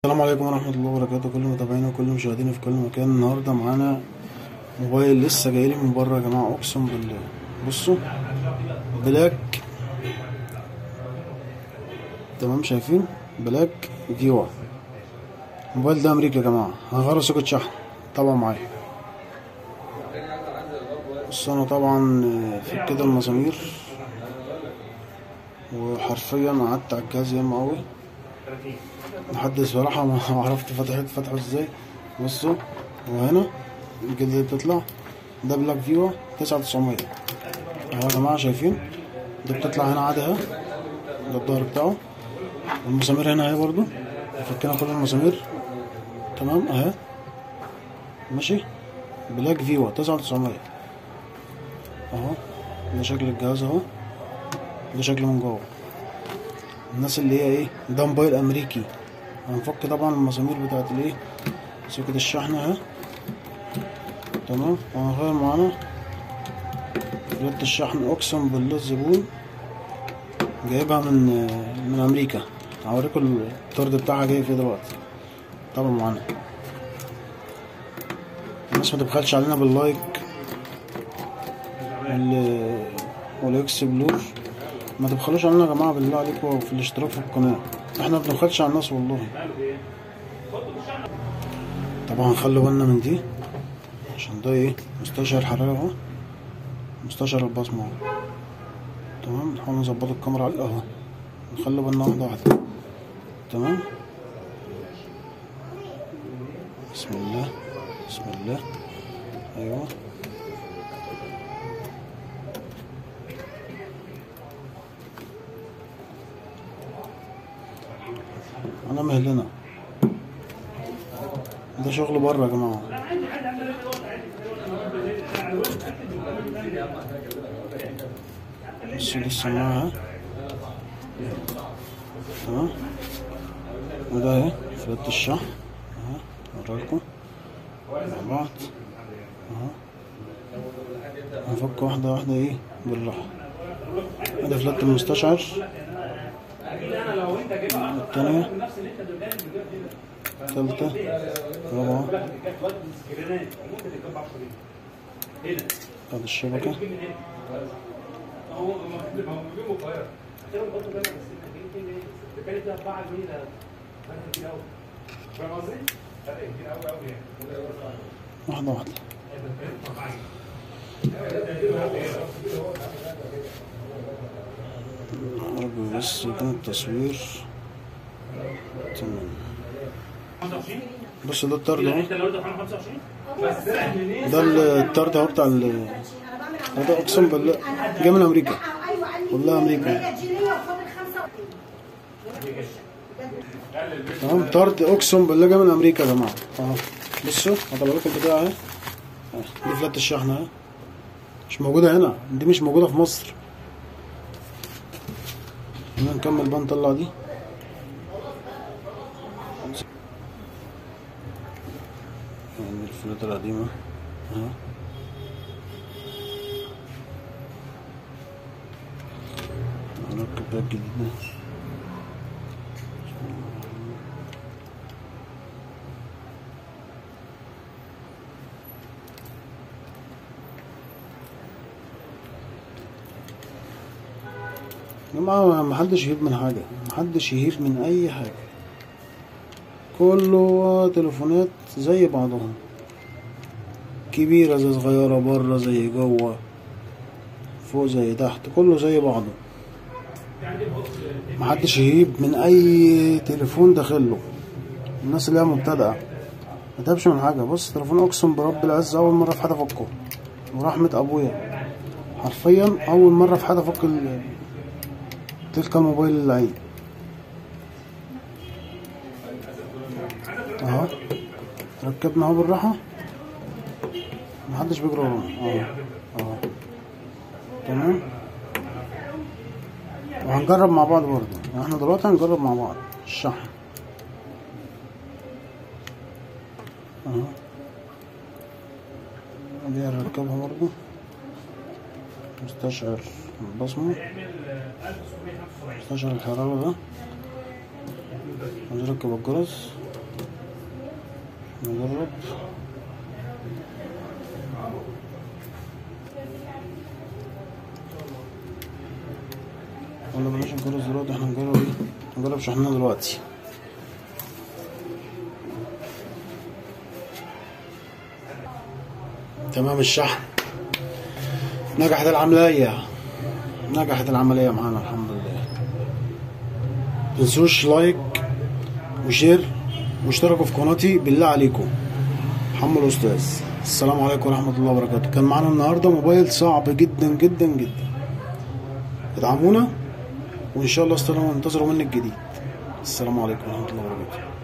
السلام عليكم ورحمة الله وبركاته كل متابعينا وكل مشاهدينا في كل مكان النهاردة معانا موبايل لسه جايلي من بره يا جماعة أقسم بالله بصوا بلاك تمام شايفين بلاك فيوا الموبايل ده أمريكا يا جماعة هغير سوكت شحن طبعا معايا بص أنا طبعا في كده المسامير وحرفيا قعدت على الجهاز ياما أوي لحد الصراحة ما عرفت فتحت فتحه ازاي بصوا وهنا كده اللي بتطلع ده بلاك فيوا تسعة تسعمية اهو يا جماعة شايفين دي بتطلع هنا عادي اهي ده الظهر بتاعه والمسامير هنا اهي برضو فكينا كل المسامير تمام اهي ماشي بلاك فيوا تسعة تسعمية اهو ده شكل الجهاز اهو ده شكله من جوه الناس اللي هي ايه ده موبايل امريكي هنفك طبعا المسامير بتاعت الايه سكة الشحن اهي تمام وهنغير معانا فلات الشحن اقسم بالله الزبون جايبها من من امريكا هوريكم الطرد بتاعها جاي فيه دلوقتي طبعا معانا الناس ما تبخلش علينا باللايك وال والاكس بلور ما تبخلوش علينا يا جماعه بالله عليكم في الاشتراك في القناه احنا ما بنبخلش على الناس والله طبعا خلي بالنا من دي عشان ده ايه مستشعر حرارة اهو مستشعر البصمة اهو تمام نحاول نظبط الكاميرا عليه اهو نخلي بالنا واحدة واحدة تمام بسم الله بسم الله ايوه انا مهلنا ده شغل بره يا جماعه بص دي السماعه تمام وده اهي فلات الشحن اهو اوريلكم مع بعض اهو هنفك واحده واحده ايه بالراحه ادي فلات المستشعر الثانية الثالثة الرابعة بعد الشبكة واحدة واحدة أرجو بس يكون التصوير تمام بص ده الطرد اهو ده الطرد اهو بتاع ال ده اقسم بالله جاي من امريكا والله امريكا تمام طرد اقسم بالله جاي من امريكا يا جماعه اهو بصوا هطلع لكم البتاع اهي دي فلات الشحن اهي مش موجوده هنا دي مش موجوده في مصر خلينا نكمل بقى نطلع دي يعني الفلوت القديمة اهو نركب بقى الجديدة يا جماعة محدش يهيب من حاجة محدش يهيب من أي حاجة كله تليفونات زي بعضهم كبيرة زي صغيرة برا زي جوه فوق زي تحت كله زي بعضه محدش يهيب من أي تليفون داخله الناس اللي هي مبتدئة ما تهبش من حاجة بص تليفون أقسم برب العز أول مرة في حياتي أفكه ورحمة أبويا حرفيا أول مرة في حياتي أفك تلك الموبايل اللعين اهو ركبنا اهو بالراحة محدش بيجري ورانا اهو اهو تمام وهنجرب مع بعض برضه يعني احنا دلوقتي هنجرب مع بعض الشحن اهو دي هنركبها برضه مستشعر البصمة مستشعر الحرارة ده ونركب الجرس نجرب ولا بلاش نجرب دلوقتي احنا نجرب ايه نجرب شحننا دلوقتي تمام الشحن نجحت العملية نجحت العملية معانا الحمد لله تنسوش لايك وشير واشتركوا في قناتي بالله عليكم محمد الاستاذ السلام عليكم ورحمة الله وبركاته كان معانا النهاردة موبايل صعب جدا جدا جدا ادعمونا وان شاء الله استنوا انتظروا مني الجديد السلام عليكم ورحمة الله وبركاته